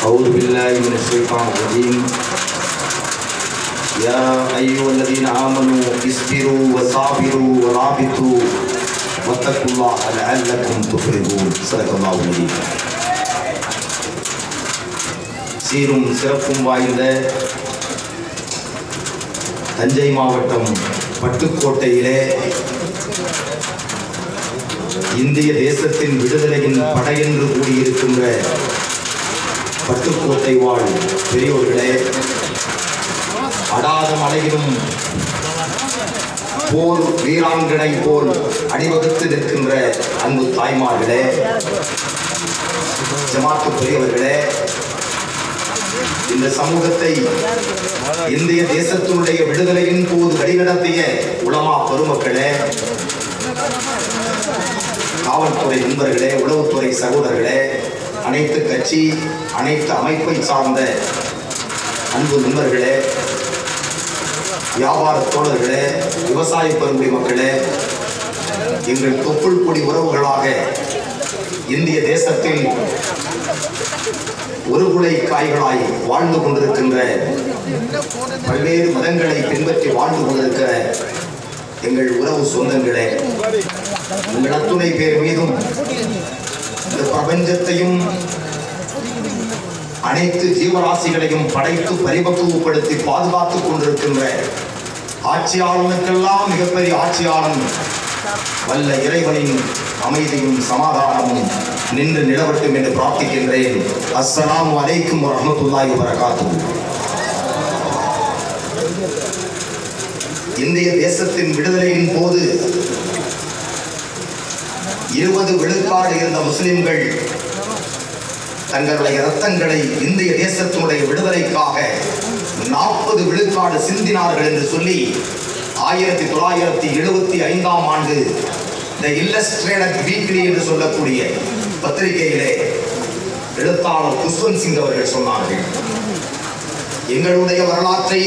أعوذ بالله من الشيطان الرجيم يا أيها الذين آمنوا اصبروا وصابروا ورابطوا واتقوا الله لعلكم تفلحون صدق الله العظيم சீரும் சிறப்பும் வாய்ந்த தஞ்சை மாவட்டம் பட்டுக்கோட்டையிலே இந்திய தேசத்தின் விடுதலையின் படையென்று கூடியிருக்கின்ற பட்டுக்கோட்டை வாழ் பெரியோர்களே அடாத மலையிலும் போர் வீராங்கனை போல் அணிவகுத்து நிற்கின்ற அன்பு தாய்மார்களே ஜமாத்து பெரியவர்களே இந்த சமூகத்தை இந்திய தேசத்தினுடைய விடுதலையின் போது வழிநடத்திய உலமா பெருமக்களே காவல்துறை நண்பர்களே உளவுத்துறை சகோதரர்களே அனைத்து கட்சி அனைத்து அமைப்பை சார்ந்த அன்பு நண்பர்களே வியாபார தோழர்களே விவசாய பெருங்குடி மக்களே எங்கள் தொப்புள் கொடி உறவுகளாக இந்திய தேசத்தில் ஒரு குலை காய்களாய் வாழ்ந்து கொண்டிருக்கின்ற பல்வேறு மதங்களை பின்பற்றி வாழ்ந்து கொண்டிருக்கிற எங்கள் உறவு சொந்தங்களே உங்கள் அத்துணை பேர் மீதும் இந்த பிரபஞ்சத்தையும் அனைத்து ஜீவராசிகளையும் படைத்து பரிபக்குவப்படுத்தி பாதுகாத்துக் கொண்டிருக்கின்ற ஆட்சியாளனுக்கெல்லாம் மிகப்பெரிய ஆட்சியாளன் வல்ல இறைவனின் அமைதியும் சமாதானமும் நின்று நிலவட்டும் என்று பிரார்த்திக்கின்றேன் அஸ்ஸலாமு அலைக்கும் வரஹ்மத்துல்லாஹி வரகாத்துஹு இந்திய தேசத்தின் விடுதலையின் போது இருபது விழுக்காடு இருந்த முஸ்லிம்கள் தங்களுடைய ரத்தங்களை இந்திய தேசத்தினுடைய விடுதலைக்காக நாற்பது விழுக்காடு சிந்தினார்கள் என்று சொல்லி ஆயிரத்தி தொள்ளாயிரத்தி எழுபத்தி ஐந்தாம் ஆண்டு த இல்லஸ்ட்ரேட்டட் வீக்லி என்று சொல்லக்கூடிய பத்திரிகையிலே எழுத்தாளர் குஷ்வந்த் சிங் அவர்கள் சொன்னார்கள் எங்களுடைய வரலாற்றை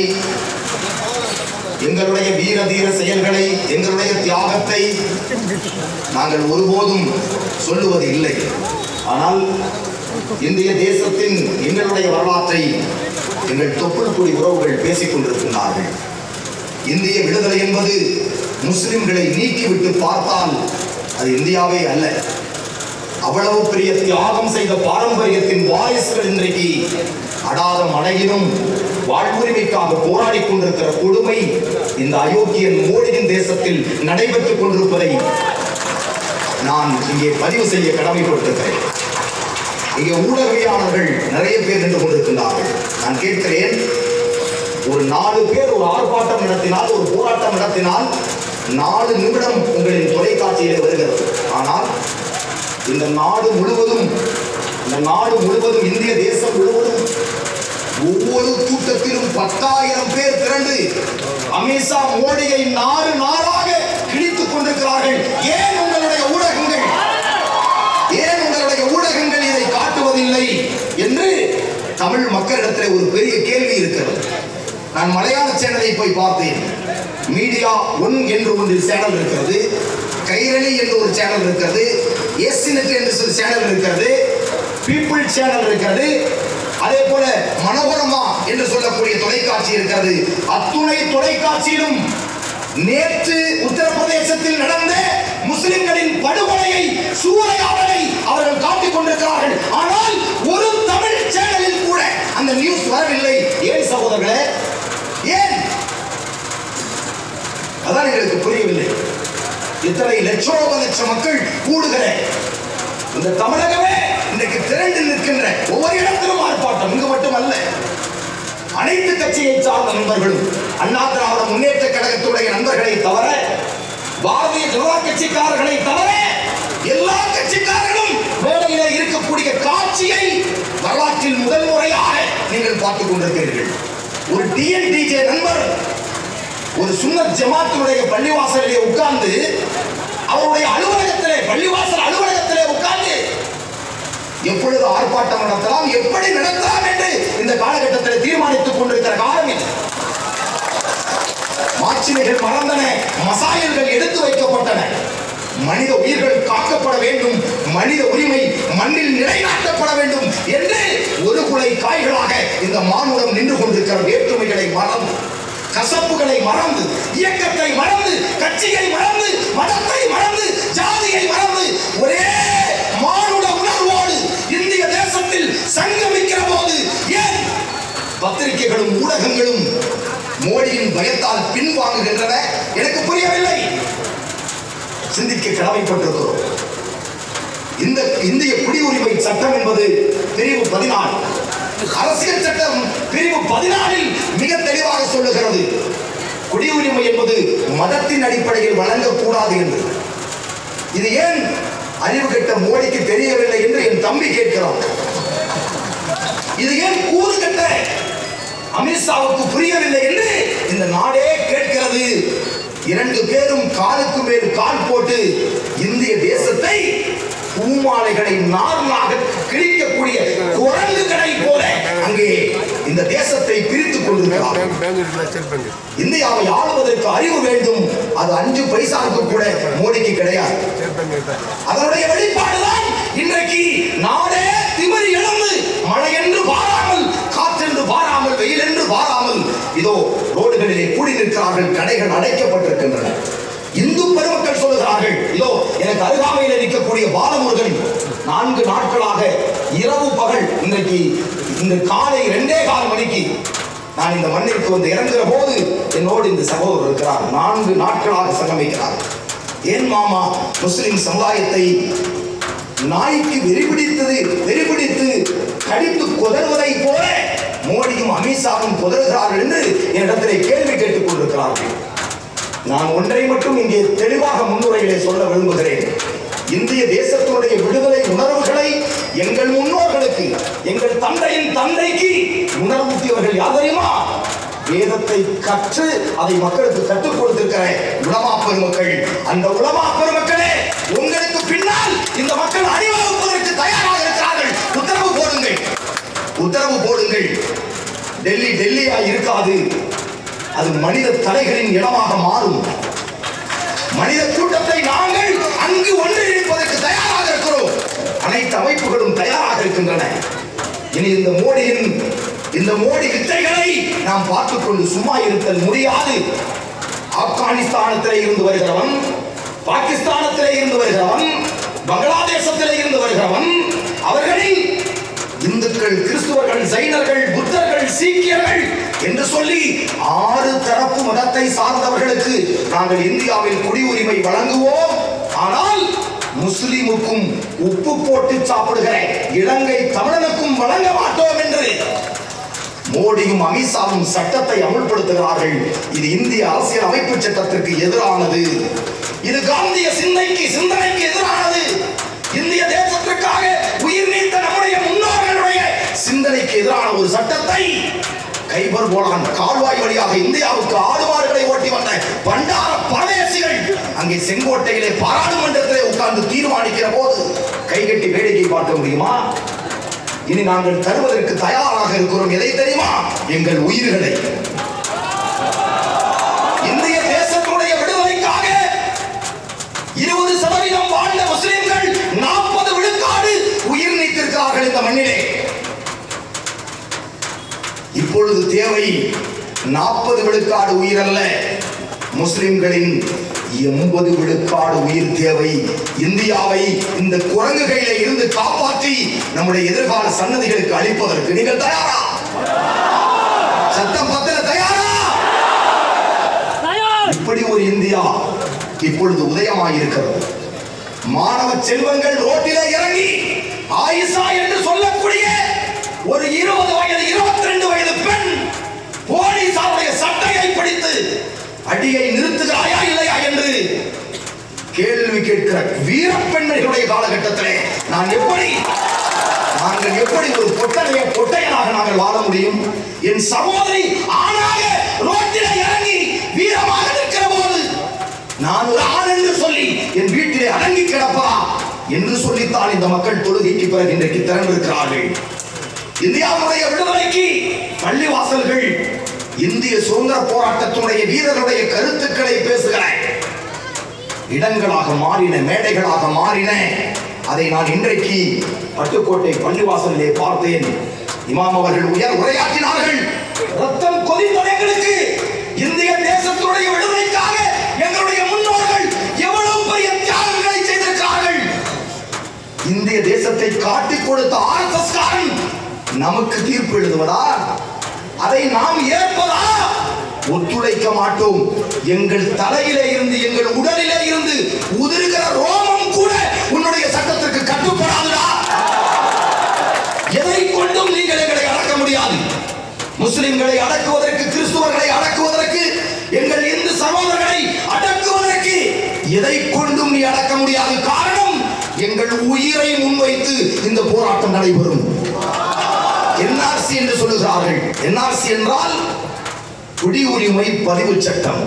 எங்களுடைய வீர தீர செயல்களை எங்களுடைய தியாகத்தை நாங்கள் ஒருபோதும் சொல்லுவது இல்லை ஆனால் இந்திய தேசத்தின் எங்களுடைய வரலாற்றை எங்கள் தொப்புள் கொடி உறவுகள் பேசிக் கொண்டிருக்கின்றார்கள் இந்திய விடுதலை என்பது முஸ்லிம்களை நீக்கிவிட்டு பார்த்தால் அது இந்தியாவே அல்ல அவ்வளவு பெரிய தியாகம் செய்த பாரம்பரியத்தின் வாரிசுகள் இன்றைக்கு அடாத மழையிலும் வாழ்வுரிமைக்காக போராடி கொண்டிருக்கிற கொடுமை இந்த அயோக்கியன் மோடியின் தேசத்தில் நடைபெற்றுக் கொண்டிருப்பதை நான் இங்கே பதிவு செய்ய கடமைப்பட்டிருக்கிறேன் இங்கே ஊடகவியாளர்கள் நிறைய பேர் நின்று கொண்டிருக்கின்றார்கள் நான் கேட்கிறேன் ஒரு நாலு பேர் ஒரு ஆர்ப்பாட்டம் நடத்தினால் ஒரு போராட்டம் நடத்தினால் நாலு நிமிடம் உங்களின் தொலைக்காட்சியிலே வருகிறது ஆனால் இந்த நாடு முழுவதும் இந்த நாடு முழுவதும் இந்திய தேசம் முழுவதும் ஒவ்வொரு கூட்டத்திலும் பத்தாயிரம் பேர் திரண்டு அமித்ஷா மோடியை நாடு நாளாக கிழித்துக் கொண்டிருக்கிறார்கள் ஏன் உங்களுடைய ஊடகங்கள் ஏன் உங்களுடைய ஊடகங்கள் இதை காட்டுவதில்லை என்று தமிழ் மக்களிடத்தில் ஒரு பெரிய கேள்வி இருக்கிறது நான் மலையாள சேனலை போய் பார்த்தேன் மீடியா ஒன் என்று ஒன்று சேனல் இருக்கிறது கைரளி என்று ஒரு சேனல் இருக்கிறது எஸ்சினெட் என்று ஒரு சேனல் இருக்கிறது பீப்புள் சேனல் இருக்கிறது அதே போல மனோரமா என்று சொல்லக்கூடிய தொலைக்காட்சி இருக்கிறது அத்துணை தொலைக்காட்சியிலும் நேற்று உத்தரப்பிரதேசத்தில் நடந்த முஸ்லிம்களின் படுகொலையை சூறையாடலை அவர்கள் காட்டிக் கொண்டிருக்கிறார்கள் ஆனால் ஒரு தமிழ் சேனலில் கூட அந்த நியூஸ் வரவில்லை ஏன் சகோதரர்களே ஏன் அதான் எங்களுக்கு புரியவில்லை இத்தனை லட்சோப லட்ச மக்கள் கூடுகிற இந்த தமிழகமே இன்றைக்கு திரண்டு நிற்கின்ற ஒவ்வொரு இடத்திலும் ஆர்ப்பாட்டம் இங்கு மட்டுமல்ல அனைத்து கட்சியை சார்ந்த நண்பர்களும் அண்ணா திராவிட முன்னேற்ற கழகத்துடைய நண்பர்களை தவிர பாரதிய ஜனதா கட்சிக்காரர்களை தவிர எல்லா கட்சிக்காரர்களும் வேலையிலே இருக்கக்கூடிய காட்சியை வரலாற்றில் முதல் முறையாக நீங்கள் பார்த்துக் கொண்டிருக்கிறீர்கள் ஒரு டிஎன்டிஜே நண்பர் ஒரு சுன்னத் ஜமாத்தினுடைய பள்ளிவாசலிலே உட்கார்ந்து அவருடைய அலுவலகத்திலே பள்ளிவாசல் அலுவலகத்திலே உட்கார்ந்து எப்பொழுது ஆர்ப்பாட்டம் நடத்தலாம் எப்படி நடத்தலாம் என்று இந்த காலகட்டத்தில் தீர்மானித்துக் கொண்டிருக்கிற காலம் இது மாட்சிமைகள் மறந்தன மசாயல்கள் எடுத்து வைக்கப்பட்டன மனித உயிர்கள் காக்கப்பட வேண்டும் மனித உரிமை மண்ணில் நிலைநாட்டப்பட வேண்டும் என்று ஒரு குலை இந்த மானுடம் நின்று கொண்டிருக்கிற வேற்றுமைகளை மறந்து கசப்புகளை மறந்து இயக்கத்தை மறந்து கட்சியை மறந்து மதத்தை மறந்து ஜாதியை மறந்து ஒரே மானுட உணர்வோடு இந்திய தேசத்தில் சங்கமிக்கிற போது ஏன் பத்திரிகைகளும் ஊடகங்களும் மோடியின் பயத்தால் பின்வாங்குகின்றன எனக்கு புரியவில்லை சிந்திக்க கடமைப்பட்டிருக்கிறோம் இந்த இந்திய குடியுரிமை சட்டம் என்பது பிரிவு பதினாலு அரசியல் சட்டம் பிரிவு பதினாலில் மிக தெளிவாக சொல்லுகிறது குடியுரிமை என்பது மதத்தின் அடிப்படையில் வழங்கக்கூடாது என்று இது ஏன் அறிவு கெட்ட மோடிக்கு தெரியவில்லை என்று என் தம்பி கேட்கிறான் இது ஏன் கூறு கட்ட அமித்ஷாவுக்கு புரியவில்லை என்று இந்த நாடே கேட்கிறது இரண்டு பேரும் காலுக்கு மேல் கால் போட்டு இந்திய தேசத்தை பூமாலைகளை நார்லாக கிழிக்கக்கூடிய குரங்குகளை போல அங்கே இந்த தேசத்தை பிரித்துக் கொண்டிருக்கிறார் பேங்க் பேங்க் இருக்குல்ல ஸ்டேட் பேங்க் இந்தியாவை ஆளுவதற்கு அறிவு வேண்டும் அது அஞ்சு பைசாவுக்கு கூட மோடிக்கு கிடையாது ஸ்டேட் பேங்க் இருக்கா அதனுடைய வெளிப்பாடுதான் இன்றைக்கு நாடே திமிரி எழுந்து மழை என்று பாராமல் காற்றென்று பாராமல் வெயில் என்று பாராமல் இதோ ரோடுகளிலே கூடி நிற்கிறார்கள் கடைகள் அடைக்கப்பட்டிருக்கின்றன இந்து பெருமக்கள் சொல்லுகிறார்கள் இதோ எனக்கு அருகாமையில் நிற்கக்கூடிய பாலமுருகன் நான்கு நாட்களாக இரவு பகல் இன்றைக்கு இந்த காலை ரெண்டே கால் மணிக்கு நான் இந்த மண்ணிற்கு வந்து இறங்குற போது என்னோடு இந்த சகோதரர் இருக்கிறார் நான்கு நாட்களாக சங்கமிக்கிறார் ஏன் மாமா முஸ்லிம் சமுதாயத்தை நாய்க்கு வெறிபிடித்தது வெறிபிடித்து கடித்து கொதறுவதை போல மோடியும் அமித்ஷாவும் கொதறுகிறார்கள் என்று என்னிடத்திலே கேள்வி கேட்டுக் கொண்டிருக்கிறார்கள் நான் ஒன்றை மட்டும் இங்கே தெளிவாக முன்னுரையிலே சொல்ல விரும்புகிறேன் இந்திய தேசத்தினுடைய விடுதலை உணர்வுகளை எங்கள் முன்னோர்களுக்கு எங்கள் தந்தையின் தந்தைக்கு உணர்வூட்டியவர்கள் யார் தெரியுமா வேதத்தை கற்று அதை மக்களுக்கு கற்றுக் கொடுத்திருக்கிற உலமா பெருமக்கள் அந்த உலமா பெருமக்களே உங்களுக்கு பின்னால் இந்த மக்கள் அணிவகுப்பதற்கு தயாராக இருக்கிறார்கள் உத்தரவு போடுங்கள் உத்தரவு போடுங்கள் டெல்லி டெல்லியா இருக்காது அது மனித தலைகளின் இடமாக மாறும் மனித கூட்டத்தை நாங்கள் அங்கு ஒன்றிணைப்பதற்கு தயாராக இருக்கிறோம் அனைத்து அமைப்புகளும் தயாராக இருக்கின்றன இனி இந்த மோடியின் இந்த மோடி வித்தைகளை நாம் பார்த்துக் கொண்டு சும்மா இருத்தல் முடியாது ஆப்கானிஸ்தானத்திலே இருந்து வருகிறவன் பாகிஸ்தானத்திலே இருந்து வருகிறவன் பங்களாதேசத்திலே இருந்து வருகிறவன் அவர்களில் இந்துக்கள் கிறிஸ்துவர்கள் ஜைனர்கள் புத்தர்கள் சீக்கியர்கள் என்று சொல்லி ஆறு தரப்பு மதத்தை சார்ந்தவர்களுக்கு நாங்கள் இந்தியாவில் குடியுரிமை வழங்குவோம் ஆனால் முஸ்லிமுக்கும் உப்பு போட்டு சாப்பிடுகிற இலங்கை தமிழனுக்கும் வழங்க மாட்டோம் என்று மோடியும் அமித்ஷாவும் சட்டத்தை அமுல்படுத்துகிறார்கள் இது இந்திய அரசியல் அமைப்பு சட்டத்திற்கு எதிரானது இது காந்திய சிந்தைக்கு சிந்தனைக்கு எதிரானது இந்திய தேசத்திற்காக உயிர் நீத்த நம்முடைய முன்னோர்களுடைய சிந்தனைக்கு எதிரான ஒரு சட்டத்தை கைபர் போலான் கால்வாய் வழியாக இந்தியாவுக்கு ஆடுமாடுகளை ஓட்டி வந்த பண்டார பரதேசிகள் அங்கே செங்கோட்டையிலே பாராளுமன்றத்திலே உட்கார்ந்து தீர்மானிக்கிற போது கைகட்டி வேடிக்கை பார்க்க முடியுமா இனி நாங்கள் தருவதற்கு தயாராக இருக்கிறோம் எதை தெரியுமா எங்கள் உயிர்களை இந்திய தேசத்தினுடைய விடுதலைக்காக இருபது சதவீதம் வாழ்ந்த முஸ்லிம்கள் நாற்பது விழுக்காடு உயிர் நீத்திருக்கிறார்கள் இந்த மண்ணிலே இப்பொழுது தேவை நாற்பது விழுக்காடு உயிர் அல்ல முஸ்லிம்களின் எண்பது விழுக்காடு உயிர் தேவை இந்தியாவை இந்த குரங்கு கையில இருந்து காப்பாற்றி நம்முடைய எதிர்கால சன்னதிகளுக்கு அளிப்பதற்கு நீங்கள் தயாரா சட்டம் பத்திர தயாரா இப்படி ஒரு இந்தியா இப்பொழுது உதயமாயிருக்கிறது மாணவ செல்வங்கள் ரோட்டிலே இறங்கி ஆயிஷா என்று சொல்லக்கூடிய ஒரு இருபது வயது இருபத்தி ரெண்டு வயது பெண் போலீசாருடைய சட்டையை பிடித்து அடியை நிறுத்துகிறாயா இல்லையா என்று கேள்வி கேட்கிற வீரப்பெண்மைகளுடைய காலகட்டத்திலே நான் எப்படி நாங்கள் எப்படி ஒரு பொட்டனைய பொட்டையனாக நாங்கள் வாழ முடியும் என் சகோதரி ஆணாக ரோட்டிலே இறங்கி வீரமாக நிற்கிற போது நான் ஒரு ஆண் என்று சொல்லி என் வீட்டிலே அடங்கி கிடப்பதா என்று சொல்லித்தான் இந்த மக்கள் தொழுகைக்கு பிறகு இன்றைக்கு திறந்திருக்கிறார்கள் இந்தியாவுடைய விடுதலைக்கு பள்ளிவாசல்கள் இந்திய சுதந்திர போராட்டத்தினுடைய வீரர்களுடைய கருத்துக்களை பேசுகிற இடங்களாக மாறின மேடைகளாக மாறின அதை நான் இன்றைக்கு பட்டுக்கோட்டை பள்ளிவாசலிலே பார்த்தேன் இமாம் அவர்கள் உயர் உரையாற்றினார்கள் ரத்தம் கொதித்தது எங்களுக்கு இந்திய தேசத்துடைய விடுதலைக்காக எங்களுடைய முன்னோர்கள் எவ்வளவு பெரிய தியாகங்களை செய்திருக்கிறார்கள் இந்திய தேசத்தை காட்டிக் கொடுத்த ஆர்எஸ்எஸ் காரன் நமக்கு தீர்ப்பு எழுதுவதா அதை நாம் ஏற்பதா ஒத்துழைக்க மாட்டோம் எங்கள் தலையிலே இருந்து எங்கள் உடலிலே இருந்து உதிர்கிற ரோமம் கூட உன்னுடைய சட்டத்திற்கு கட்டுப்படாதுடா எதை கொண்டும் நீங்கள் எங்களை அடக்க முடியாது முஸ்லிம்களை அடக்குவதற்கு கிறிஸ்துவர்களை அடக்குவதற்கு எங்கள் இந்து சகோதரர்களை அடக்குவதற்கு எதை கொண்டும் நீ அடக்க முடியாது காரணம் எங்கள் உயிரை முன்வைத்து இந்த போராட்டம் நடைபெறும் என்ஆர்சி என்று சொல்லுகிறார்கள் என்ஆர்சி என்றால் குடியுரிமை பதிவு சட்டம்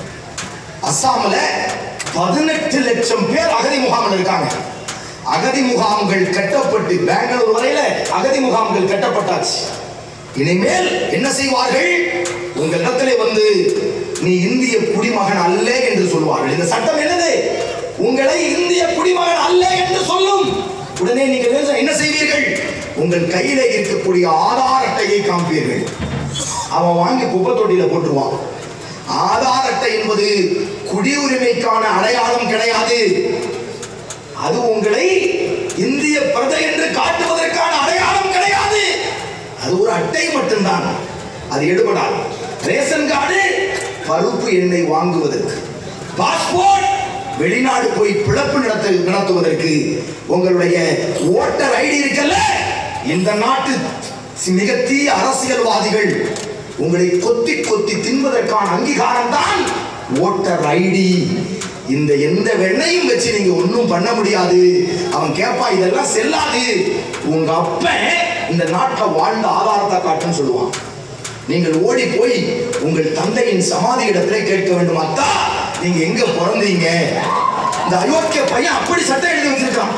அஸ்ஸாம்ல பதினெட்டு லட்சம் பேர் அகதி முகாமில் இருக்காங்க அகதி முகாம்கள் கட்டப்பட்டு பெங்களூர் வரையில அகதி முகாம்கள் கட்டப்பட்டாச்சு இனிமேல் என்ன செய்வார்கள் உங்களிடத்திலே வந்து நீ இந்திய குடிமகன் அல்ல என்று சொல்வார்கள் இந்த சட்டம் என்னது உங்களை இந்திய குடிமகன் அல்ல என்று சொல்லும் உடனே நீங்கள் என்ன செய்வீர்கள் உங்கள் கையில இருக்கக்கூடிய ஆதார் அட்டையை காண்பீர்கள் அவன் வாங்கி குப்பை தொட்டியில போட்டுருவான் ஆதார் அட்டை என்பது குடியுரிமைக்கான அடையாளம் கிடையாது அது உங்களை இந்திய பிரஜை என்று காட்டுவதற்கான அடையாளம் கிடையாது அது ஒரு அட்டை மட்டும்தான் அது எடுபடாது ரேஷன் கார்டு பருப்பு எண்ணெய் வாங்குவதற்கு பாஸ்போர்ட் வெளிநாடு போய் பிழப்பு நடத்த நடத்துவதற்கு உங்களுடைய ஓட்டர் ஐடி இருக்குல்ல இந்த நாட்டு மிக தீய அரசியல்வாதிகள் உங்களை கொத்தி கொத்தி தின்பதற்கான அங்கீகாரம் தான் ஓட்டர் ஐடி இந்த எந்த வெண்ணையும் வச்சு நீங்க ஒன்றும் பண்ண முடியாது அவன் கேட்பா இதெல்லாம் செல்லாது உங்க அப்பன் இந்த நாட்டில் வாழ்ந்த ஆதாரத்தை காட்டுன்னு சொல்லுவான் நீங்கள் ஓடி போய் உங்கள் தந்தையின் சமாதி இடத்திலே கேட்க வேண்டும் அத்தா நீங்க எங்க பிறந்தீங்க இந்த அயோக்கிய பையன் அப்படி சட்டம் எழுதி வச்சிருக்கான்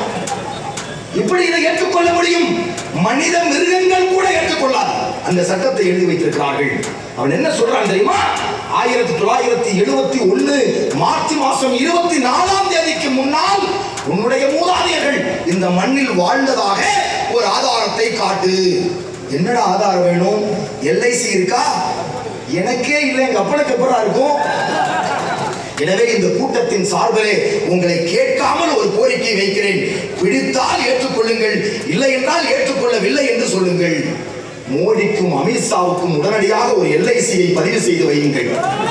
எப்படி இதை ஏற்றுக்கொள்ள முடியும் மனித மிருகங்கள் கூட ஏற்றுக்கொள்ளாது அந்த சட்டத்தை எழுதி வைத்திருக்கிறார்கள் அவன் என்ன சொல்றான் தெரியுமா ஆயிரத்தி தொள்ளாயிரத்தி எழுபத்தி ஒண்ணு மார்ச் மாசம் இருபத்தி நாலாம் தேதிக்கு முன்னால் உன்னுடைய மூதாதையர்கள் இந்த மண்ணில் வாழ்ந்ததாக ஒரு ஆதாரத்தை காட்டு என்னடா ஆதாரம் வேணும் எல்ஐசி இருக்கா எனக்கே இல்லை எங்க அப்பனுக்கு எப்படா இருக்கும் எனவே இந்த கூட்டத்தின் சார்பிலே உங்களை கேட்காமல் ஒரு கோரிக்கை வைக்கிறேன் பிடித்தால் ஏற்றுக்கொள்ளுங்கள் இல்லை என்றால் ஏற்றுக்கொள்ளவில்லை என்று சொல்லுங்கள் மோடிக்கும் அமித்ஷாவுக்கும் உடனடியாக ஒரு எல்ஐசியை பதிவு செய்து வையுங்கள்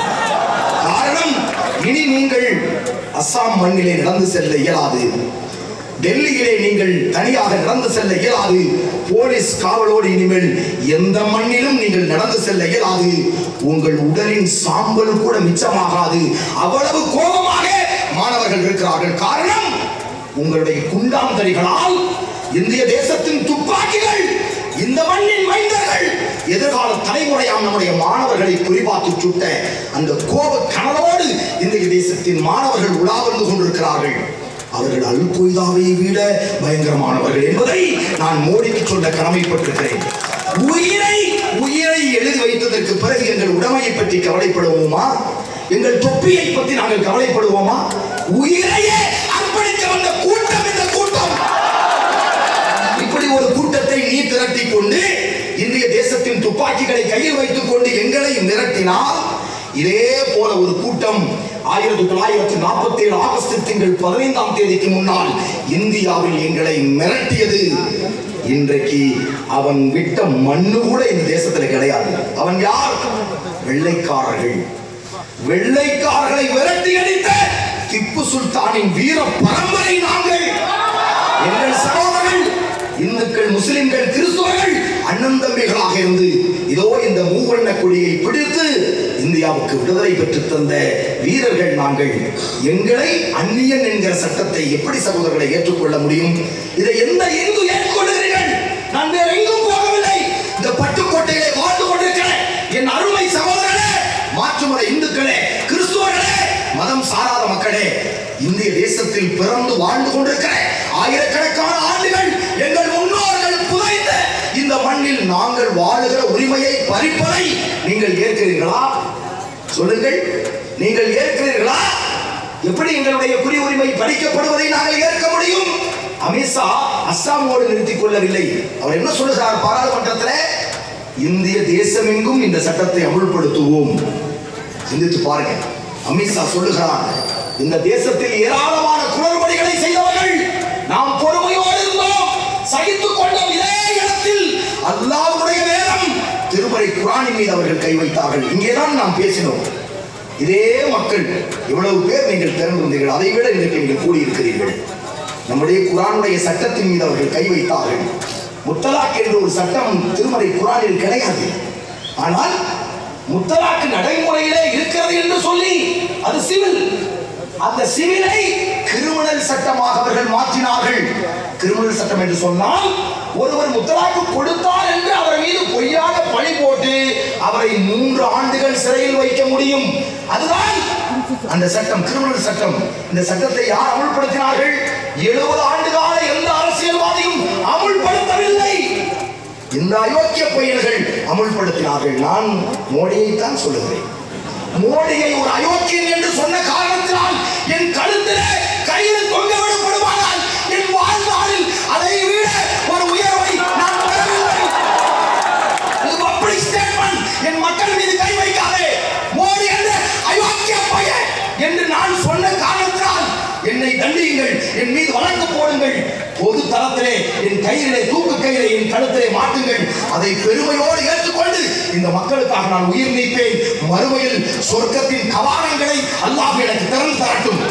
காரணம் இனி நீங்கள் அஸ்ஸாம் மண்ணிலே நடந்து செல்ல இயலாது டெல்லியிலே நீங்கள் தனியாக நடந்து செல்ல இயலாது போலீஸ் காவலோடு இனிமேல் எந்த மண்ணிலும் நீங்கள் நடந்து செல்ல இயலாது உங்கள் உடலின் சாம்பல் கூட மிச்சமாகாது அவ்வளவு கோபமாக மாணவர்கள் இருக்கிறார்கள் காரணம் உங்களுடைய குண்டாந்தரிகளால் இந்திய தேசத்தின் துப்பாக்கிகள் இந்த மண்ணின் மைந்தர்கள் எதிர்கால தலைமுறையாம் நம்முடைய மாணவர்களை குறிபார்த்து சுட்ட அந்த கோப கனலோடு இந்திய தேசத்தின் மாணவர்கள் உலா வந்து கொண்டிருக்கிறார்கள் அவர்கள் அல் கொய்தாவை விட பயங்கரமானவர்கள் என்பதை நான் மோடிக்கு சொல்ல கடமைப்பட்டிருக்கிறேன் உயிரை உயிரை எழுதி வைத்ததற்கு பிறகு எங்கள் உடைமையை பற்றி கவலைப்படுவோமா எங்கள் தொப்பியை பற்றி நாங்கள் கவலைப்படுவோமா உயிரையே அர்ப்பணிக்க வந்த கூட்டம் இந்த கூட்டம் இப்படி ஒரு கூட்டத்தை நீ திரட்டி கொண்டு இந்திய தேசத்தின் துப்பாக்கிகளை கையில் வைத்துக் கொண்டு எங்களை மிரட்டினால் இதே போல ஒரு கூட்டம் ஆயிரத்தி தொள்ளாயிரத்தி நாற்பத்தி ஏழு ஆகஸ்ட் திங்கள் பதினைந்தாம் தேதிக்கு முன்னால் இந்தியாவில் எங்களை மிரட்டியது இன்றைக்கு அவன் விட்ட மண்ணு கூட இந்த தேசத்துல கிடையாது அவன் யார் வெள்ளைக்காரர்கள் வெள்ளைக்காரர்களை விரட்டி அடித்த திப்பு சுல்தானின் வீர பரம்பரை நாங்கள் எங்கள் சகோதரர்கள் இந்துக்கள் முஸ்லிம்கள் கிறிஸ்துவர்கள் அண்ணன் தம்பிகளாக இருந்து இதோ இந்த மூவண்ண கொடியை பிடித்து இந்தியாவுக்கு விடுதலை பெற்று தந்த வீரர்கள் நாங்கள் எங்களை அந்நியன் என்கிற சட்டத்தை எப்படி சகோதரர்களை ஏற்றுக்கொள்ள முடியும் இதை எந்த இந்து ஏற்றுக்கொள்கிறீர்கள் நான் வேற எங்கும் போகவில்லை இந்த பட்டுக்கோட்டையிலே வாழ்ந்து கொண்டிருக்கிறேன் என் அருமை சகோதரர்களே மாற்றுமுறை இந்துக்களே கிறிஸ்துவர்களே மதம் சாராத மக்களே இந்திய தேசத்தில் பிறந்து வாழ்ந்து கொண்டிருக்கிற ஆயிரக்கணக்கான ஆண்டுகள் எங்கள் முன்னோர்கள் புதைந்த இந்த மண்ணில் நாங்கள் வாழுகிற உரிமையை பறிப்பதை நீங்கள் ஏற்கிறீர்களா சொல்லுங்கள் நீங்கள் ஏற்கிறீர்களா எப்படி எங்களுடைய குடி உரிமை பறிக்கப்படுவதை நாங்கள் ஏற்க முடியும் அமித்ஷா அஸ்ஸாமோடு நிறுத்திக் கொள்ளவில்லை அவர் என்ன சொல்லுகிறார் பாராளுமன்றத்தில் இந்திய தேசமெங்கும் இந்த சட்டத்தை அமுல்படுத்துவோம் சிந்தித்து பாருங்க அமித்ஷா சொல்லுகிறார் இந்த தேசத்தில் ஏராளமான குளறுபடிகளை செய்தவர்கள் நாம் பொறுமையோடு இருந்தோம் சகித்துக் கொண்டோம் இதே இடத்தில் அல்லாஹ்வுடைய வேதம் திருமறை குரானின் மீது அவர்கள் கை வைத்தார்கள் இங்கேதான் நாம் பேசினோம் இதே மக்கள் இவ்வளவு பேர் நீங்கள் திறந்திருந்தீர்கள் அதை விட இன்றைக்கு நீங்கள் கூடியிருக்கிறீர்கள் நம்முடைய குரானுடைய சட்டத்தின் மீது அவர்கள் கை வைத்தார்கள் முத்தலாக் என்ற ஒரு சட்டம் திருமறை குரானில் கிடையாது ஆனால் முத்தலாக்கு நடைமுறையிலே இருக்கிறது என்று சொல்லி அது சிவில் அந்த சிவிலை கிரிமினல் சட்டமாக அவர்கள் மாற்றினார்கள் கிரிமினல் சட்டம் என்று சொன்னால் ஒருவர் முத்தலாக்கு கொடுத்தார் என்று அவர் மீது பொய்யாக பழி போட்டு அவரை மூன்று ஆண்டுகள் சிறையில் வைக்க முடியும் அதுதான் அந்த சட்டம் கிரிமினல் சட்டம் இந்த சட்டத்தை யார் அமுல்படுத்தினார்கள் எழுபது ஆண்டு கால எந்த அரசியல்வாதியும் அமுல்படுத்தவில்லை இந்த அயோக்கிய பையன்கள் அமுல்படுத்தினார்கள் நான் மோடியைத்தான் சொல்லுகிறேன் மோடியை ஒரு அயோக்கியன் என்று சொன்ன காரணத்தினால் என் கழுத்திலே கயிறு தொங்க விடப்படுவானால் என் வாழ்நாளில் அதை விட ஒரு உயர்வை நான் பெறவில்லை இது பப்ளிக் ஸ்டேட்மெண்ட் என் மக்கள் மீது கை வைக்காதே மோடி என்ற அயோக்கிய பையன் என்று நான் சொன்ன காரணத்தினால் என்னை தண்டியுங்கள் என் மீது வழக்கு போடுங்கள் பொது தளத்திலே என் கையிலே தூக்கு கையிலே என் கழுத்திலே மாட்டுங்கள் அதை பெருமையோடு ஏற்றுக்கொண்டு இந்த மக்களுக்காக நான் உயிர் நீப்பேன் மறுமையில் சொர்க்கத்தின் கவாடங்களை அல்லாஹ் எனக்கு திறந்து தரட்டும்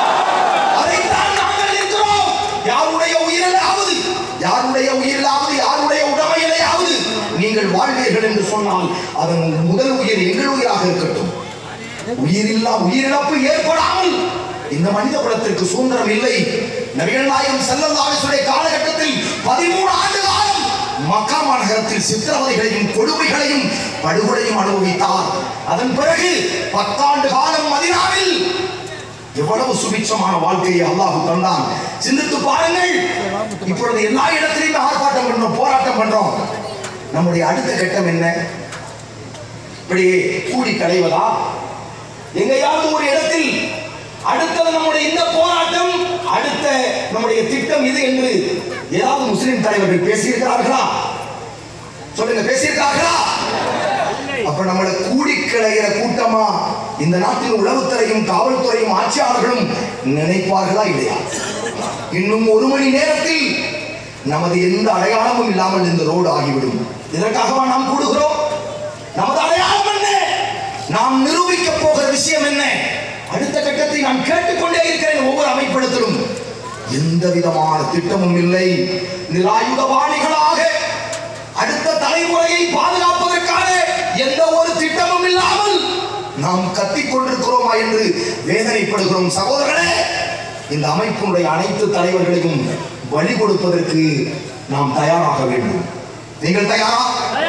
அதைத்தான் நாங்கள் நிற்கிறோம் யாருடைய உயிரிலாவது யாருடைய உயிரிலாவது யாருடைய உடமையிலேயாவது நீங்கள் வாழ்வீர்கள் என்று சொன்னால் அதன் முதல் உயிர் எங்கள் உயிராக இருக்கட்டும் உயிரில்லா உயிரிழப்பு ஏற்படாமல் இந்த மனித குலத்திற்கு சுதந்திரம் இல்லை நபிகள் நாயகம் செல்லல்லாவிசுடைய காலகட்டத்தில் பதிமூணு ஆண்டு காலம் மக்கா மாநகரத்தில் சித்திரவதைகளையும் கொடுமைகளையும் படுகொலையும் அனுபவித்தார் அதன் பிறகு பத்தாண்டு காலம் மதினாவில் எவ்வளவு சுபிட்சமான வாழ்க்கையை அல்லாஹ் தந்தான் சிந்தித்து பாருங்கள் இப்பொழுது எல்லா இடத்திலையும் ஆர்ப்பாட்டம் பண்றோம் போராட்டம் பண்றோம் நம்முடைய அடுத்த கட்டம் என்ன இப்படி கூடி களைவதா எங்கேயாவது ஒரு இடத்தில் அடுத்தது நம்முடைய இந்த போராட்டம் அடுத்த நம்முடைய திட்டம் இது என்று ஏதாவது முஸ்லிம் தலைவர்கள் பேசியிருக்கிறார்களா சொல்லுங்க பேசியிருக்கிறார்களா அப்ப நம்மளை கூடி கிளைகிற கூட்டமா இந்த நாட்டின் உளவுத்துறையும் காவல்துறையும் ஆட்சியாளர்களும் நினைப்பார்களா இல்லையா இன்னும் ஒரு மணி நேரத்தில் நமது எந்த அடையாளமும் இல்லாமல் இந்த ரோடு ஆகிவிடும் இதற்காகவா நாம் கூடுகிறோம் நமது அடையாளம் என்ன நாம் நிரூபிக்க போகிற விஷயம் என்ன அடுத்த கட்டத்தை நான் கேட்டுக்கொண்டே இருக்கிறேன் ஒவ்வொரு அமைப்பிடத்திலும் எந்த விதமான திட்டமும் இல்லை நிராயுதபாணிகளாக அடுத்த தலைமுறையை பாதுகாப்பதற்கான எந்த ஒரு திட்டமும் இல்லாமல் நாம் கத்திக் கொண்டிருக்கிறோமா என்று வேதனைப்படுகிறோம் சகோதரர்களே இந்த அமைப்பினுடைய அனைத்து தலைவர்களையும் வழி கொடுப்பதற்கு நாம் தயாராக வேண்டும் நீங்கள் தயாரா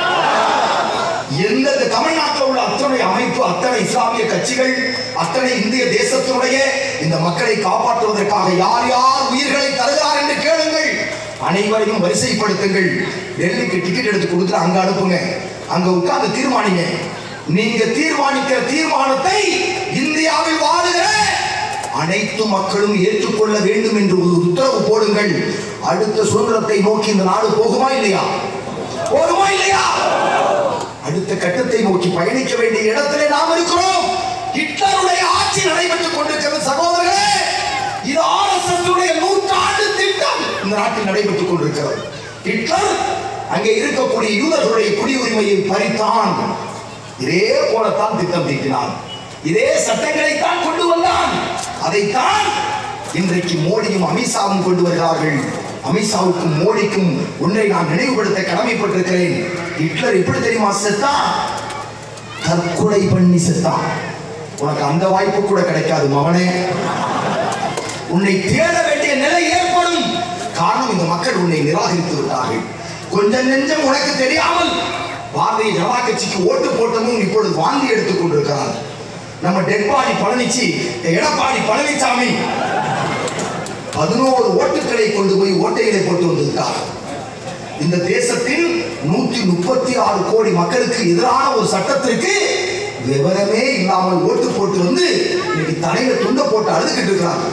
எந்த இந்த தமிழ்நாட்டில் உள்ள அத்தனை அமைப்பு அத்தனை இஸ்லாமிய கட்சிகள் அத்தனை இந்திய தேசத்தினுடைய இந்த மக்களை காப்பாற்றுவதற்காக யார் யார் உயிர்களை தருகிறார் என்று கேளுங்கள் அனைவரையும் வரிசைப்படுத்துங்கள் டெல்லிக்கு டிக்கெட் எடுத்து கொடுத்து அங்க அனுப்புங்க அங்க உட்கார்ந்து தீர்மானிங்க நீங்க தீர்மானிக்கிற தீர்மானத்தை இந்தியாவில் வாழுகிற அனைத்து மக்களும் ஏற்றுக்கொள்ள வேண்டும் என்று ஒரு உத்தரவு போடுங்கள் அடுத்த சுதந்திரத்தை நோக்கி இந்த நாடு போகுமா இல்லையா போகுமா இல்லையா அடுத்த கட்டத்தை நோக்கி பயணிக்க வேண்டிய இடத்திலே நாம் இருக்கிறோம் ஹிட்லருடைய ஆட்சி நடைபெற்றுக் கொண்டிருக்கிறது சகோதரர்களே இது ஆர்எஸ்எஸ் உடைய நூற்றாண்டு திட்டம் இந்த நாட்டில் நடைபெற்றுக் கொண்டிருக்கிறது ஹிட்லர் அங்கே இருக்கக்கூடிய யூதர்களுடைய குடியுரிமையை பறித்தான் இதே போலத்தான் திட்டம் தீட்டினான் இதே சட்டங்களைத்தான் கொண்டு வந்தான் அதைத்தான் இன்றைக்கு மோடியும் அமித்ஷாவும் கொண்டு வருகிறார்கள் அமித்ஷாவுக்கும் மோடிக்கும் ஒன்றை நான் நினைவுபடுத்த கடமைப்பட்டிருக்கிறேன் ஹிட்லர் எப்படி தெரியுமா செத்தான் தற்கொலை பண்ணி செத்தான் உனக்கு அந்த வாய்ப்பு கூட கிடைக்காது மகனே உன்னை தேட வேண்டிய நிலை ஏற்படும் காரணம் இந்த மக்கள் உன்னை நிராகரித்து விட்டார்கள் கொஞ்சம் நெஞ்சம் உனக்கு தெரியாமல் பாரதிய ஜனதா கட்சிக்கு ஓட்டு போட்டமும் இப்பொழுது வாந்தி எடுத்துக் கொண்டிருக்கிறார் நம்ம டெட்பாடி பழனிச்சி எடப்பாடி பழனிசாமி பதினோரு ஓட்டுக்களை கொண்டு போய் ஓட்டைகளை போட்டு வந்திருக்கார் இந்த தேசத்தில் நூற்றி முப்பத்தி ஆறு கோடி மக்களுக்கு எதிரான ஒரு சட்டத்திற்கு விவரமே இல்லாமல் ஓட்டு போட்டு வந்து இன்னைக்கு தலையில துண்ட போட்டு அழுதுகிட்டு இருக்கிறாங்க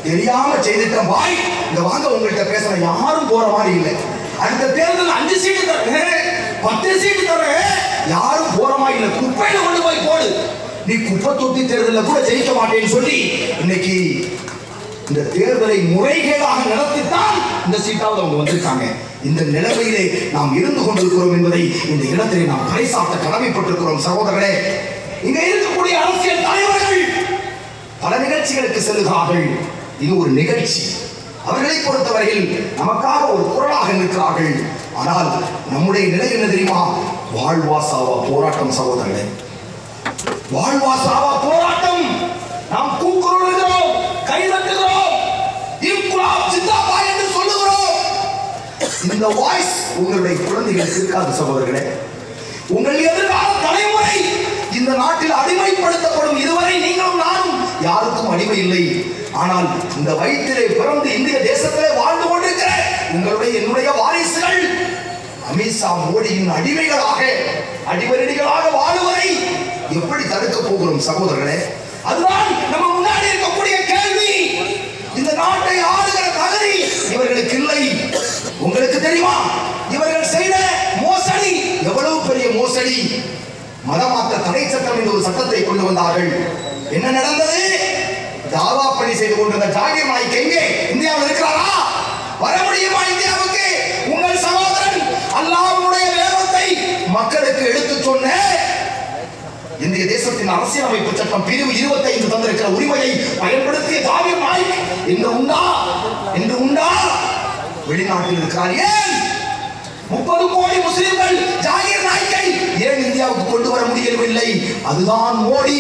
தெரியாம செய்துட்டேன் வாய் இந்த வாங்க உங்கள்கிட்ட பேசுறேன் யாரும் போற மாதிரி இல்லை அடுத்த தேர்தல் அஞ்சு சீட்டு தரேன் பத்து சீட்டு தரேன் யாரும் போற மாதிரி இல்லை குப்பையில கொண்டு போய் போடு நீ குப்பை தொட்டி தேர்தலில் கூட ஜெயிக்க மாட்டேன்னு சொல்லி இன்னைக்கு இந்த தேர்தலை முறைகேடாக நடத்தித்தான் இந்த சீட்டாவது அவங்க வந்திருக்காங்க இந்த நிலைமையிலே நாம் இருந்து கொண்டிருக்கிறோம் என்பதை இந்த இடத்திலே நாம் பறைசாட்ட கடமைப்பட்டிருக்கிறோம் சகோதரர்களே இங்க இருக்கக்கூடிய அரசியல் தலைவர்கள் பல நிகழ்ச்சிகளுக்கு செல்கிறார்கள் இது ஒரு நிகழ்ச்சி அவர்களை பொறுத்தவரையில் நமக்காக ஒரு குரலாக நிற்கிறார்கள் ஆனால் நம்முடைய நிலை என்ன தெரியுமா வாழ்வா சாவா போராட்டம் சகோதரர்களே வாழ்வா சாவா போராட்டம் நாம் கூக்குரலுகிறோம் கை தட்டுகிறோம் இன்குலாப் ஜிந்தாபா என்று சொல்லுகிறோம் இந்த வாய்ஸ் உங்களுடைய குழந்தைகளுக்கு இருக்காது சகோதரர்களே உங்கள் எதிர்கால தலைமுறை இந்த நாட்டில் அடிமைப்படுத்தப்படும் இதுவரை நீங்களும் நானும் யாருக்கும் அடிமை இல்லை ஆனால் இந்த வயிற்றிலே பிறந்து இந்திய தேசத்திலே வாழ்ந்து கொண்டிருக்கிற உங்களுடைய என்னுடைய வாரிசுகள் அமித்ஷா மோடியின் அடிமைகளாக அடிவரடிகளாக வாழுவதை எப்படி தடுக்க போகிறோம் சகோதரர்களே அதுதான் நம்ம முன்னாடி இருக்கக்கூடிய கேள்வி இந்த நாட்டை ஆளுகிற தகுதி இவர்களுக்கு இல்லை உங்களுக்கு தெரியுமா இவர்கள் செய்த மோசடி எவ்வளவு பெரிய மோசடி மதமாற்ற தடை சட்டம் என்ற ஒரு சட்டத்தை கொண்டு வந்தார்கள் என்ன நடந்தது தாவா பணி செய்து கொண்டிருந்த ஜாகிர் நாய்க்கு எங்கே இந்தியாவில் இருக்கிறாரா வர முடியுமா இந்தியாவுக்கு உங்கள் சகோதரன் அல்லாஹ்வுடைய வேதத்தை மக்களுக்கு எடுத்துச் சொன்ன இந்திய தேசத்தின் அரசியலமைப்பு சட்டம் பிரிவு 25 தந்திருக்கிற உரிமையை பயன்படுத்திய ஜாகிர் நாய்க் இன்று உண்டா இன்று உண்டா வெளிநாட்டில் இருக்கிறார் ஏன் முப்பது கோடி முஸ்லிம்கள் ஜாகிர் நாய்க்கை ஏன் இந்தியாவுக்கு கொண்டு வர முடியவில்லை அதுதான் மோடி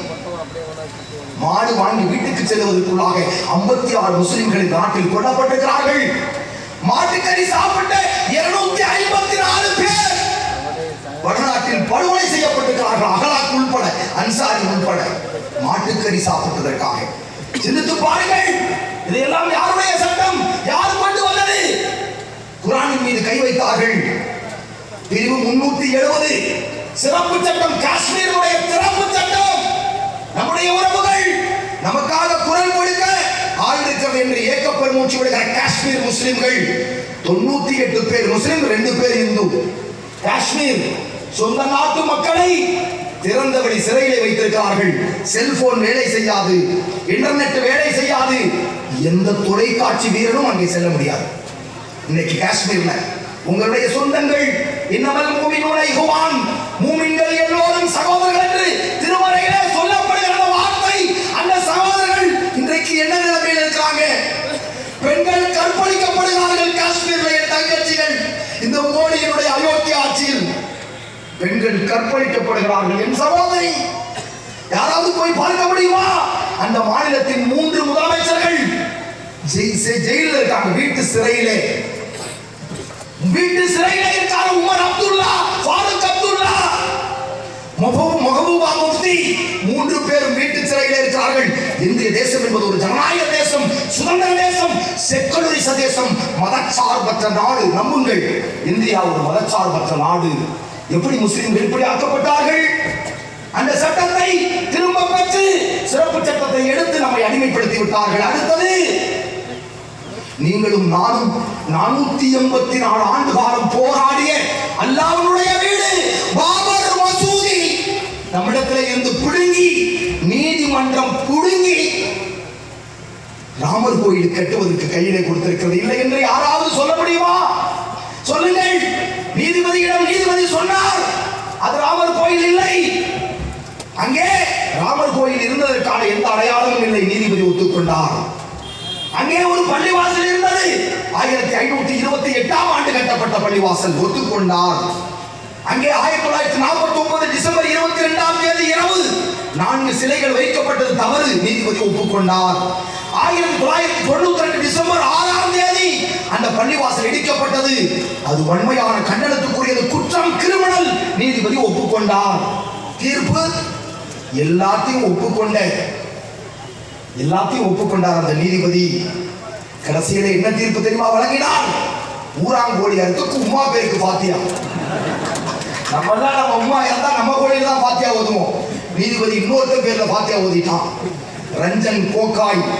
மாடு வாங்கி வீட்டுக்கு செல்வதற்குள்ளாக 56 ஆறு முஸ்லிம்கள் இந்த நாட்டில் கொல்லப்பட்டிருக்கிறார்கள் மாட்டுக்கறி சாப்பிட்ட இருநூத்தி ஐம்பத்தி நாலு பேர் வடநாட்டில் படுகொலை செய்யப்பட்டிருக்கிறார்கள் அகலாக் உள்பட அன்சாரி உள்பட மாட்டுக்கறி சாப்பிட்டதற்காக சிந்தித்து பாருங்கள் இதையெல்லாம் யாருடைய சட்டம் யார் கொண்டு வந்தது குரானின் மீது கை வைத்தார்கள் பிரிவு முன்னூத்தி எழுபது சிறப்பு சட்டம் காஷ்மீருடைய சிறப்பு சட்டம் நம்முடைய உறவுகள் நமக்காக குரல் கொடுக்க ஆள் இருக்கிறது என்று ஏக்க பெருமூச்சு விடுகிற காஷ்மீர் முஸ்லிம்கள் தொண்ணூத்தி எட்டு பேர் முஸ்லிம் ரெண்டு பேர் இந்து காஷ்மீர் சொந்த நாட்டு மக்களை திறந்தபடி சிறையிலே வைத்திருக்கிறார்கள் செல்போன் வேலை செய்யாது இன்டர்நெட் வேலை செய்யாது எந்த தொலைக்காட்சி வீரனும் அங்கே செல்ல முடியாது இன்னைக்கு காஷ்மீர்ல உங்களுடைய சொந்தங்கள் இன்னமல் மூமினூன இகுவான் மூமின்கள் எல்லோரும் சகோதரர்கள் என்று திருமறையிலே சொல்லப்படுகிற அந்த வார்த்தை அந்த சகோதரர்கள் இன்றைக்கு என்ன நிலைமையில் இருக்கிறாங்க பெண்கள் கற்பழிக்கப்படுகிறார்கள் காஷ்மீர்ல என் தங்கச்சிகள் இந்த மோடியினுடைய அயோக்கிய ஆட்சியில் பெண்கள் கற்பழிக்கப்படுகிறார்கள் என் சகோதரி யாராவது போய் பார்க்க முடியுமா அந்த மாநிலத்தின் மூன்று முதலமைச்சர்கள் ஜெய்- ஜெய்- ஜெயில்ல இருக்காங்க வீட்டு சிறையிலே வீட்டு சிறையிலே இருக்காரு உமர் அப்துல்லா ஃபாரூக் அப்துல்லா மஹபூப் மஹபூபா முஃப்தி மூன்று பேரும் வீட்டு சிறையிலே இருக்கிறார்கள் இந்திய தேசம் என்பது ஒரு ஜனநாயக தேசம் சுதந்திர தேசம் செக்குலரிச தேசம் மதச்சார்பற்ற நாடு நம்புங்கள் இந்தியா ஒரு மதச்சார்பற்ற நாடு எப்படி முஸ்லிம்கள் எப்படி ஆக்கப்பட்டார்கள் அந்த சட்டத்தை திரும்ப பெற்று சிறப்பு சட்டத்தை எடுத்து நம்மை அடிமைப்படுத்தி விட்டார்கள் அடுத்தது நீங்களும் நானும் நானூத்தி எண்பத்தி நாலு ஆண்டு காலம் போராடிய அல்லாஹ்வுடைய வீடு பாபர் மசூதி நம்மிடத்துல இருந்து பிடுங்கி நீதிமன்றம் புடுங்கி ராமர் கோயில் கட்டுவதற்கு கையிலே கொடுத்திருக்கிறது இல்லை என்று யாராவது சொல்ல முடியுமா சொல்லுங்கள் நீதிபதியிடம் நீதிபதி சொன்னார் அது ராமர் கோயில் இல்லை அங்கே ராமர் கோயில் இருந்ததற்கான எந்த அடையாளமும் இல்லை நீதிபதி ஒத்துக்கொண்டார் அங்கே ஒரு பள்ளிவாசல் இருந்தது ஆயிரத்தி ஐநூத்தி இருபத்தி எட்டாம் ஆண்டு கட்டப்பட்ட பள்ளிவாசல் ஒத்துக்கொண்டார் அங்கே ஆயிரத்தி தொள்ளாயிரத்தி நாற்பத்தி ஒன்பது டிசம்பர் இருபத்தி இரண்டாம் தேதி இரவு நான்கு சிலைகள் வைக்கப்பட்டது தவறு நீதிபதி ஒப்புக்கொண்டார் ஆயிரத்தி தொள்ளாயிரத்தி தொண்ணூத்தி ரெண்டு டிசம்பர் ஆறாம் தேதி அந்த பள்ளிவாசல் இடிக்கப்பட்டது அது வன்மையான கண்டனத்துக்குரியது குற்றம் கிரிமினல் நீதிபதி ஒப்புக்கொண்டார் தீர்ப்பு எல்லாத்தையும் ஒப்புக்கொண்ட எல்லாத்தையும் ஒப்புக்கொண்டார் அந்த நீதிபதி கடைசியில என்ன தீர்ப்பு தெரியுமா வழங்கினார் ஊராங்கோழி அறுத்துக்கு உமா பேருக்கு பாத்தியா நம்ம தான் நம்ம உமா இருந்தா நம்ம கோழியில தான் பாத்தியா ஓதுவோம் நீதிபதி இன்னொருத்தர் பேர்ல பாத்தியா ஓதிட்டான் ரஞ்சன் கோகாய்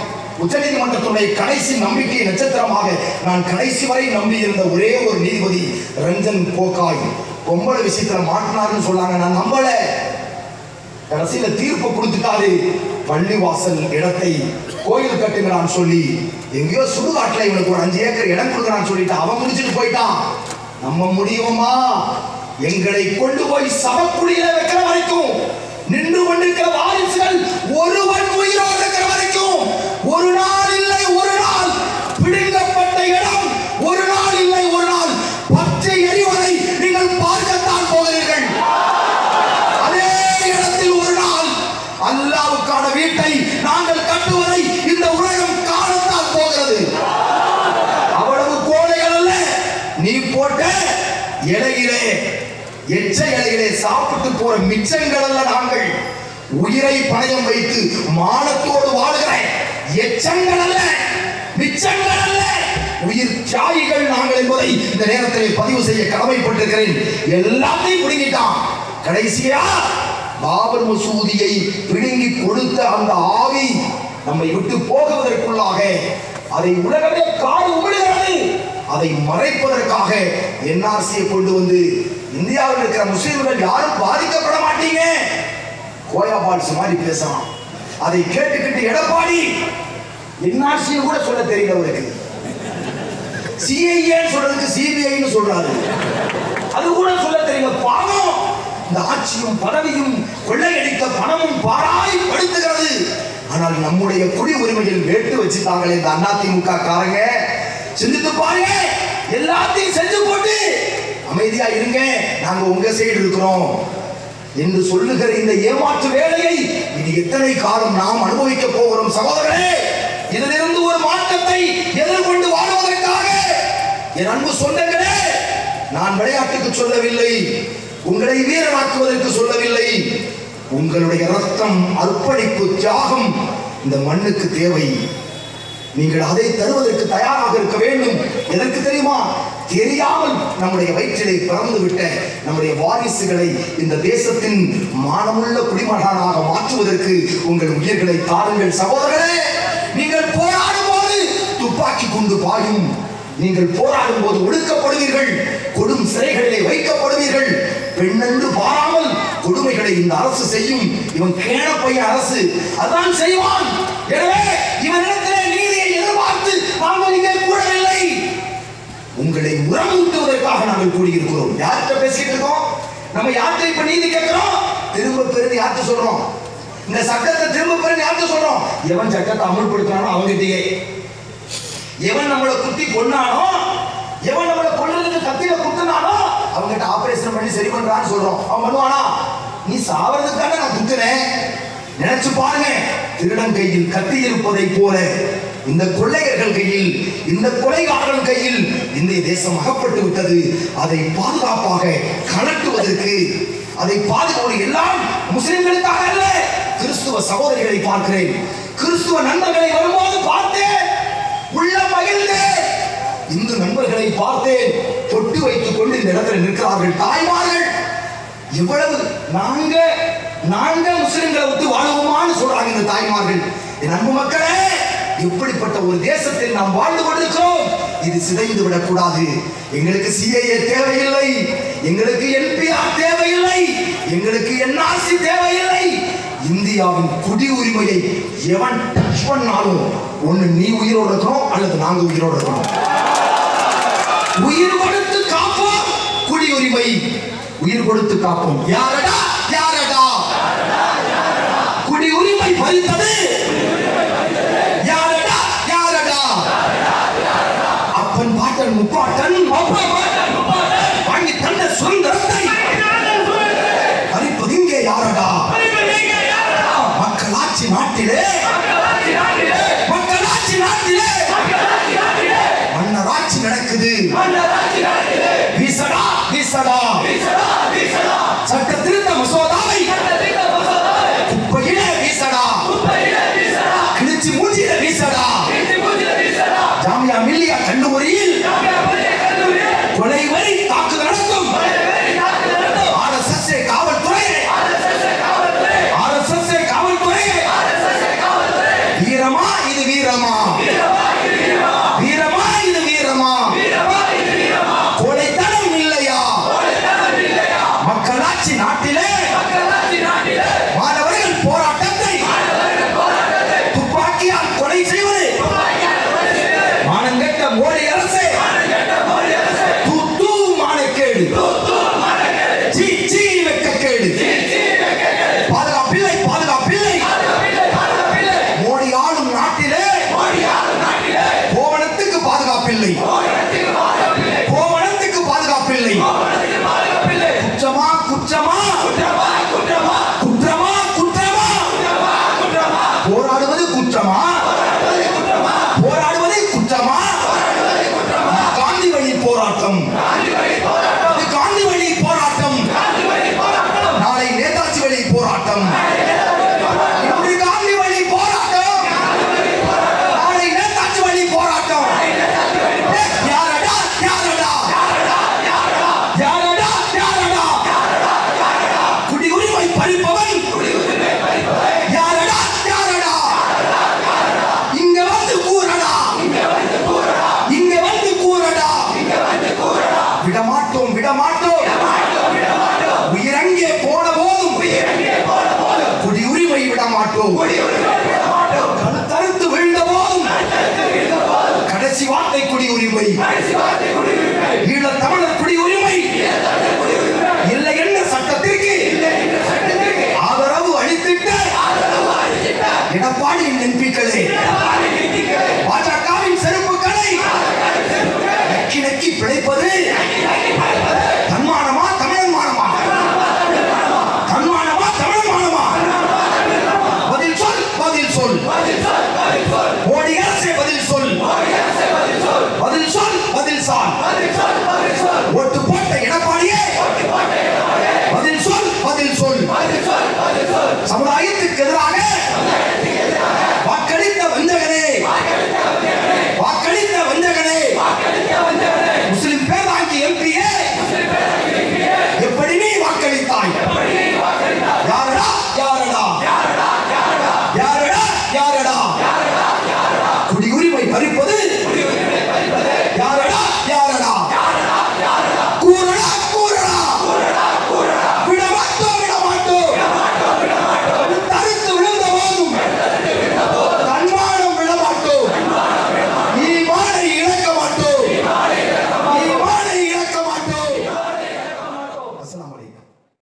உச்சநீதிமன்றத்துடைய கடைசி நம்பிக்கை நட்சத்திரமாக நான் கடைசி வரை நம்பி இருந்த ஒரே ஒரு நீதிபதி ரஞ்சன் கோகாய் பொம்பளை விஷயத்துல மாட்டினாருன்னு சொன்னாங்க நான் நம்பல கடைசியில தீர்ப்பு கொடுத்துட்டாரு பள்ளிவாசல் இடத்தை கோயில் கட்டுங்கிறான்னு சொல்லி எங்கேயோ சுடுகாட்டுல இவனுக்கு ஒரு அஞ்சு ஏக்கர் இடம் கொடுக்குறான்னு சொல்லிட்டு அவன் முடிச்சுட்டு போயிட்டான் நம்ம முடியுமா எங்களை கொண்டு போய் சவக்குழியில வைக்கிற வரைக்கும் நின்று கொண்டிருக்கிற வாரிசுகள் ஒருவன் உயிரோடு இருக்கிற வரைக்கும் ஒரு நாள் இல்லை ஒரு நாள் பிடுங்கப்பட்ட இடம் ஒரு நாள் இல்லை ஒரு நாள் பச்சை எரிவதை நீங்கள் பார்க்கத்தான் போகிறீர்கள் அதே இடத்தில் ஒரு நாள் அல்லாவுக்கான வீட்டை நாங்கள் கட்டுவதை இந்த உலகம் காணத்தான் போகிறது அவ்வளவு கோழைகள் அல்ல நீ போட்ட இலையிலே எச்ச இலையிலே சாப்பிட்டு போற மிச்சங்கள் அல்ல நாங்கள் உயிரை பணயம் வைத்து மானத்தோடு வாழுகிற எச்சங்கள் அல்ல மிச்சங்கள் அல்ல உயிர் தியாகிகள் நாங்கள் என்பதை இந்த நேரத்தில் பதிவு செய்ய கடமைப்பட்டிருக்கிறேன் எல்லாத்தையும் பிடுங்கிட்டான் கடைசியா பாபர் மசூதியை பிடுங்கி கொடுத்த அந்த ஆவி நம்மை விட்டு போகுவதற்குள்ளாக அதை உலகமே காடு உமிழுகிறது அதை மறைப்பதற்காக என்ஆர்சியை கொண்டு வந்து இந்தியாவில் இருக்கிற முஸ்லிம்கள் யாரும் பாதிக்கப்பட மாட்டீங்க கோயா பால்ஸ் மாதிரி பேசலாம் அதை கேட்டுக்கிட்டு எடப்பாடி என்ஆர்சியை கூட சொல்ல தெரியல அவருக்கு சிஐஏ சொல்றதுக்கு சிபிஐன்னு சொல்றாரு அது கூட சொல்ல தெரியல பாவம் இந்த ஆட்சியும் பதவியும் கொள்ளையடித்த பணமும் பாராய் படுத்துகிறது ஆனால் நம்முடைய குடி உரிமையில் வேட்டு வச்சுட்டாங்களே இந்த அதிமுக காரங்க சிந்தித்து பாருங்க எல்லாத்தையும் செஞ்சு போட்டு அமைதியா இருங்க நாங்க உங்க சைடு இருக்கிறோம் என்று சொல்லுகிற இந்த ஏமாற்று வேலையை இது எத்தனை காலம் நாம் அனுபவிக்க போகிறோம் சகோதரர்களே இதிலிருந்து ஒரு மாற்றத்தை எதிர்கொண்டு வாழ்வதற்காக என் அன்பு சொந்தங்களே நான் விளையாட்டுக்கு சொல்லவில்லை உங்களை வீரனாக்குவதற்கு சொல்லவில்லை உங்களுடைய ரத்தம் அர்ப்பணிப்பு தியாகம் இந்த மண்ணுக்கு தேவை நீங்கள் அதை தருவதற்கு தயாராக இருக்க வேண்டும் எதற்கு தெரியுமா தெரியாமல் நம்முடைய வயிற்றிலே பிறந்து விட்ட நம்முடைய வாரிசுகளை இந்த தேசத்தின் மானமுள்ள குடிமகனாக மாற்றுவதற்கு உங்கள் உயிர்களை தாருங்கள் சகோதரர்களே நீங்கள் போராடும் போது துப்பாக்கி கொண்டு பாயும் நீங்கள் போராடும் போது ஒடுக்கப்படுவீர்கள் கொடும் சிறைகளிலே வைக்கப்படுவீர்கள் பெண்ணென்று பாராமல் கொடுமைகளை இந்த அரசு செய்யும் இவன் கேன பையன் அரசு அதான் செய்வான் எனவே இவனிடத்திலே நீதியை எதிர்பார்த்து நாங்கள் இங்கே கூடவில்லை உங்களை உரமூட்டுவதற்காக நாங்கள் கூடியிருக்கிறோம் யார்கிட்ட பேசிட்டு இருக்கோம் நம்ம யார்கிட்ட இப்ப நீதி கேட்கிறோம் திரும்ப பெருது யார்கிட்ட சொல்றோம் இந்த சட்டத்தை திரும்ப பெருது யார்கிட்ட சொல்றோம் எவன் சட்டத்தை அமல்படுத்தினானோ அவங்ககிட்டயே எவன் நம்மளை குத்தி கொன்னானோ எவன் நம்மளை கொல்றதுக்கு கத்தியில குத்துனானோ அவங்ககிட்ட ஆபரேஷன் பண்ணி சரி பண்றான்னு சொல்றோம் அவன் பண்ணுவானா நீ சாவறதுக்கு தானே நான் குத்துனேன் நினைச்சு பாருங்க திருடன் கையில் கத்தி இருப்பதை போல இந்த கொள்ளையர்கள் கையில் இந்த கொலைகாரர்கள் கையில் இந்திய தேசம் அகப்பட்டு விட்டது அதை பாதுகாப்பாக கலட்டுவதற்கு அதை பாதுகாப்பு எல்லாம் முஸ்லிம்களுக்காக அல்ல கிறிஸ்துவ சகோதரிகளை பார்க்கிறேன் கிறிஸ்துவ நண்பர்களை வரும்போது பார்த்தேன் உள்ள மகிழ்ந்தேன் இந்து நண்பர்களை பார்த்தேன் தொட்டு வைத்துக் கொண்டு இந்த இடத்துல நிற்கிறார்கள் தாய்மார்கள் எவ்வளவு நாங்க நாங்க முஸ்லிம்களை விட்டு வாழுவோமான்னு சொல்றாங்க இந்த தாய்மார்கள் என் அன்பு மக்களே இப்படிப்பட்ட ஒரு தேசத்தில் நாம் வாழ்ந்து கொண்டிருக்கிறோம் இது சிதைந்து விடக்கூடாது எங்களுக்கு சிஐஏ தேவையில்லை எங்களுக்கு என்பிஆர் தேவையில்லை எங்களுக்கு என்ஆர்சி தேவையில்லை இந்தியாவின் குடி உரிமையை எவன் டச் பண்ணாலும் ஒண்ணு நீ உயிரோடு இருக்கணும் அல்லது நாங்க உயிரோடு இருக்கணும் உயிர் கொடுத்து காப்போம் குடியுரிமை உயிர் கொடுத்து காப்போம் யாரடா யாரடா குடியுரிமை பறித்தது யாரடா யாரடா அப்பன் பாட்டன் முப்பாட்டன் வாங்கி தந்த சுதந்திரத்தை பறிப்பது இங்கே யாரடா மக்களாட்சி நாட்டிலே மக்களாட்சி நாட்டிலே மன்னராட்சி நடக்குது வீசடா வீசடா சட்ட திருத்த மசோதாவை குப்பையிலே வீசடா கிழிச்சி மூஞ்சியில வீசடா ஜாமியா மில்லியா கல்லூரியில் கொலை வரி தாக்குதல் நடக்கும் ஆர்எஸ்எஸ் காவல்துறையை ஆர்எஸ்எஸ் காவல்துறையை வீரமா இது வீரமா மாட்டோம் கழுத்தறுத்து வீழ்ந்த போதும் கடைசி வார்த்தை குடியுரிமை ஈழத் தமிழர் குடியுரிமை இல்லை என்ன சட்டத்திற்கு ஆதரவு அளித்திட்ட எடப்பாடியின் எம்பிக்களே பாஜகவின் செருப்புக்களை நக்கி நக்கி பிழைப்பது தன்மானமா தமிழன் மானமா தன்மானமா தமிழன் மானமா பதில் சொல் பதில் சொல் மோடி அரசே பதில் சொல் பதில் சொல் பதில் சால் ஓட்டு போட்ட எடப்பாடியே பதில் சொல் பதில் சொல் சமுதாய